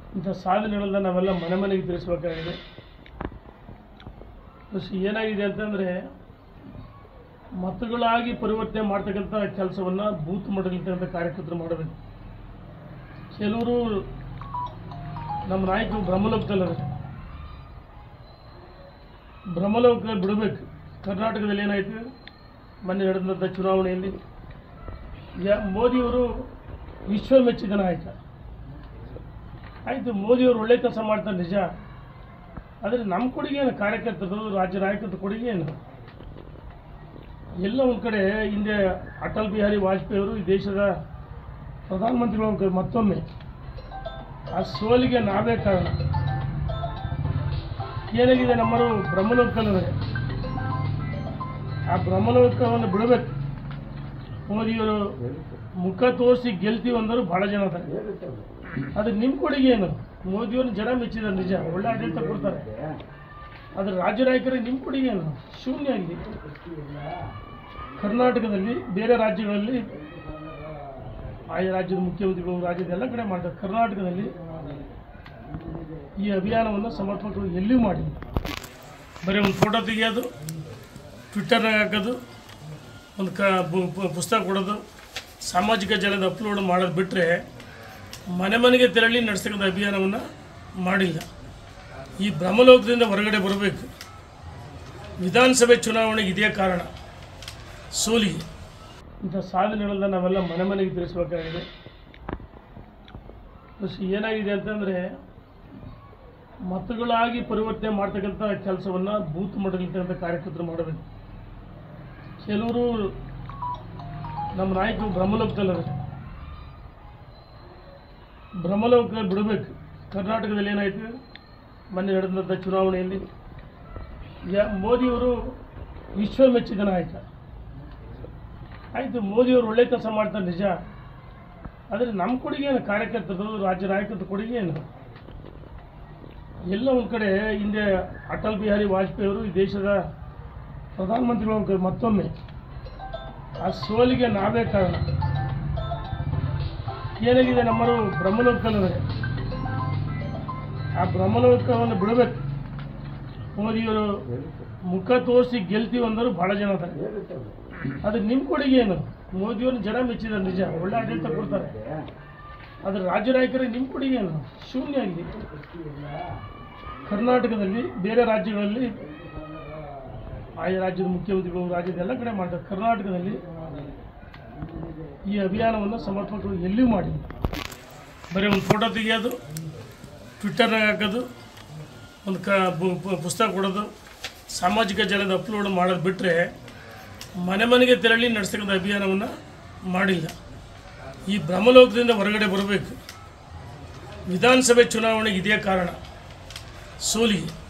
ಇಂಥ ಸಾಧನೆಗಳನ್ನ ನಾವೆಲ್ಲ ಮನೆ ಮನೆಗೆ ತಿಳಿಸ್ಬೇಕಾಗಿದೆ ಪ್ಲಸ್ ಏನಾಗಿದೆ ಅಂತಂದರೆ ಮತಗಳಾಗಿ ಪರಿವರ್ತನೆ ಮಾಡ್ತಕ್ಕಂಥ ಕೆಲಸವನ್ನು ಬೂತ್ ಮಟ್ಟದಲ್ಲಿರ್ತಕ್ಕಂಥ ಕಾರ್ಯಕರ್ತರು ಮಾಡಬೇಕು ಕೆಲವರು ನಮ್ಮ ನಾಯಕರು ಬ್ರಹ್ಮಲೋಕದಲ್ಲಿದ್ದಾರೆ ಬ್ರಹ್ಮಲೋಕ ಬಿಡಬೇಕು ಕರ್ನಾಟಕದಲ್ಲಿ ಏನಾಯಿತು ಮೊನ್ನೆ ನಡೆದಂಥ ಚುನಾವಣೆಯಲ್ಲಿ ಯಾ ಮೋದಿಯವರು ವಿಶ್ವ ಮೆಚ್ಚಿದ ನಾಯಕ ಆಯಿತು ಮೋದಿಯವರು ಒಳ್ಳೆ ಕೆಲಸ ಮಾಡ್ತಾರೆ ನಿಜ ಆದರೆ ನಮ್ಮ ಕೊಡುಗೆ ಏನು ಕಾರ್ಯಕರ್ತರು ರಾಜ್ಯ ನಾಯಕರ ಕೊಡುಗೆ ಏನು ಎಲ್ಲ ಒಂದು ಕಡೆ ಹಿಂದೆ ಅಟಲ್ ಬಿಹಾರಿ ವಾಜಪೇಯಿ ಅವರು ಈ ದೇಶದ ಪ್ರಧಾನಮಂತ್ರಿಗಳು ಮತ್ತೊಮ್ಮೆ ಆ ಸೋಲಿಗೆ ನಾವೇ ಕಾರಣ ಏನಾಗಿದೆ ನಮ್ಮರು ಬ್ರಹ್ಮಲೋಕದಲ್ಲಿದ್ದಾರೆ ಆ ಬ್ರಹ್ಮಲೋಕವನ್ನು ಬಿಡಬೇಕು ಮೋದಿಯವರು ಮುಖ ತೋರಿಸಿ ಗೆಲ್ತೀವಿ ಅಂದರು ಭಾಳ ಜನ ಇದ್ದಾರೆ ಅದು ನಿಮ್ಮ ಕೊಡುಗೆ ಏನು ಮೋದಿಯವ್ರನ್ನ ಜನ ಮೆಚ್ಚಿದ್ದಾರೆ ನಿಜ ಒಳ್ಳೆ ಆಡಳಿತ ಕೊಡ್ತಾರೆ ಆದರೆ ರಾಜ್ಯ ನಾಯಕರಿಗೆ ನಿಮ್ಮ ಕೊಡುಗೆ ಏನು ಶೂನ್ಯ ಆಗಿದೆ ಕರ್ನಾಟಕದಲ್ಲಿ ಬೇರೆ ರಾಜ್ಯಗಳಲ್ಲಿ ಆಯಾ ರಾಜ್ಯದ ಮುಖ್ಯಮಂತ್ರಿಗಳು ರಾಜ್ಯದ ಎಲ್ಲ ಕಡೆ ಮಾಡ್ತಾರೆ ಕರ್ನಾಟಕದಲ್ಲಿ ಈ ಅಭಿಯಾನವನ್ನು ಸಮರ್ಪಕವಾಗಿ ಎಲ್ಲಿಯೂ ಮಾಡಿ ಬರೀ ಒಂದು ಫೋಟೋ ತೆಗಿಯೋದು ಟ್ವಿಟ್ಟರ್ನಾಗ ಹಾಕೋದು ಒಂದು ಕ ಬು- ಪು- ಪುಸ್ತಕ ಕೊಡೋದು ಸಾಮಾಜಿಕ ಜಾಲದ ಅಪ್ಲೋಡ್ ಮಾಡೋದು ಬಿಟ್ಟರೆ ಮನೆ ಮನೆಗೆ ತೆರಳಿ ನಡೆಸ್ತಕ್ಕಂಥ ಅಭಿಯಾನವನ್ನು ಮಾಡಿಲ್ಲ ಈ ಬ್ರಹ್ಮಲೋಕದಿಂದ ಹೊರಗಡೆ ಬರಬೇಕು ವಿಧಾನಸಭೆ ಚುನಾವಣೆಗೆ ಇದೇ ಕಾರಣ ಸೋಲಿಗೆ ಇಂಥ ಸಾಧನೆಗಳನ್ನ ನಾವೆಲ್ಲ ಮನೆ ಮನೆಗೆ ತಿಳಿಸ್ಬೇಕಾಗಿದೆ ಪ್ಲಸ್ ಏನಾಗಿದೆ ಅಂತಂದರೆ ಮತಗಳಾಗಿ ಪರಿವರ್ತನೆ ಮಾಡ್ತಕ್ಕಂಥ ಕೆಲಸವನ್ನು ಬೂತ್ ಮಟ್ಟದಲ್ಲಿರ್ತಕ್ಕಂಥ ಕಾರ್ಯಕರ್ತರು ಮಾಡಬೇಕು ಕೆಲವರು ನಮ್ಮ ನಾಯಕರು ಬ್ರಹ್ಮಲೋಕದಲ್ಲಿದ್ದಾರೆ ಬ್ರಹ್ಮಲೋಕ ಬಿಡಬೇಕು ಕರ್ನಾಟಕದಲ್ಲಿ ಏನಾಯಿತು ಮೊನ್ನೆ ನಡೆದಂಥ ಚುನಾವಣೆಯಲ್ಲಿ ಯಾ ಮೋದಿಯವರು ವಿಶ್ವ ಮೆಚ್ಚಿದ ನಾಯಕ ಆಯಿತು ಮೋದಿಯವರು ಒಳ್ಳೆ ಕೆಲಸ ಮಾಡ್ತಾರೆ ನಿಜ ಆದರೆ ನಮ್ಮ ಕೊಡುಗೆ ಏನು ಕಾರ್ಯಕರ್ತರು ರಾಜ್ಯ ನಾಯಕರ ಕೊಡುಗೆ ಏನು ಎಲ್ಲ ಒಂದು ಕಡೆ ಹಿಂದೆ ಅಟಲ್ ಬಿಹಾರಿ ವಾಜಪೇಯಿ ಅವರು ಈ ದೇಶದ ಪ್ರಧಾನಮಂತ್ರಿಗಳು ಮತ್ತೊಮ್ಮೆ ಆ ಸೋಲಿಗೆ ನಾವೇ ಕಾರಣ ಏನಾಗಿದೆ ನಮ್ಮರು ಬ್ರಹ್ಮಲೋಕದಲ್ಲಿದ್ದಾರೆ ಆ ಬ್ರಹ್ಮಲೋಕವನ್ನು ಬಿಡಬೇಕು ಮೋದಿಯವರು ಮುಖ ತೋರಿಸಿ ಗೆಲ್ತೀವಿ ಅಂದರು ಭಾಳ ಜನ ಇದ್ದಾರೆ ಅದು ನಿಮ್ಮ ಕೊಡುಗೆ ಏನು ಮೋದಿಯವ್ರನ್ನ ಜನ ಮೆಚ್ಚಿದ್ದಾರೆ ನಿಜ ಒಳ್ಳೆ ಆಡಳಿತ ಕೊಡ್ತಾರೆ ಆದರೆ ರಾಜ್ಯ ನಾಯಕರಿಗೆ ನಿಮ್ಮ ಕೊಡುಗೆ ಏನು ಶೂನ್ಯ ಆಗಿದೆ ಕರ್ನಾಟಕದಲ್ಲಿ ಬೇರೆ ರಾಜ್ಯಗಳಲ್ಲಿ ಆಯಾ ರಾಜ್ಯದ ಮುಖ್ಯಮಂತ್ರಿಗಳು ರಾಜ್ಯದ ಎಲ್ಲ ಕಡೆ ಮಾಡ್ತಾರೆ ಕರ್ನಾಟಕದಲ್ಲಿ ಈ ಅಭಿಯಾನವನ್ನು ಸಮರ್ಪಕವಾಗಿ ಎಲ್ಲಿಯೂ ಮಾಡಿ ಬರೀ ಒಂದು ಫೋಟೋ ತೆಗಿಯೋದು ಟ್ವಿಟ್ಟರ್ನಾಗ ಹಾಕೋದು ಒಂದು ಕ ಬು- ಪು- ಪುಸ್ತಕ ಕೊಡೋದು ಸಾಮಾಜಿಕ ಜಾಲದ ಅಪ್ಲೋಡ್ ಮಾಡೋದು ಬಿಟ್ಟರೆ ಮನೆ ಮನೆಗೆ ತೆರಳಿ ನಡೆಸ್ತಕ್ಕಂಥ ಅಭಿಯಾನವನ್ನು ಮಾಡಿಲ್ಲ ಈ ಬ್ರಹ್ಮಲೋಕದಿಂದ ಹೊರಗಡೆ ಬರಬೇಕು ವಿಧಾನಸಭೆ ಚುನಾವಣೆಗೆ ಇದೇ ಕಾರಣ ಸೋಲಿಗೆ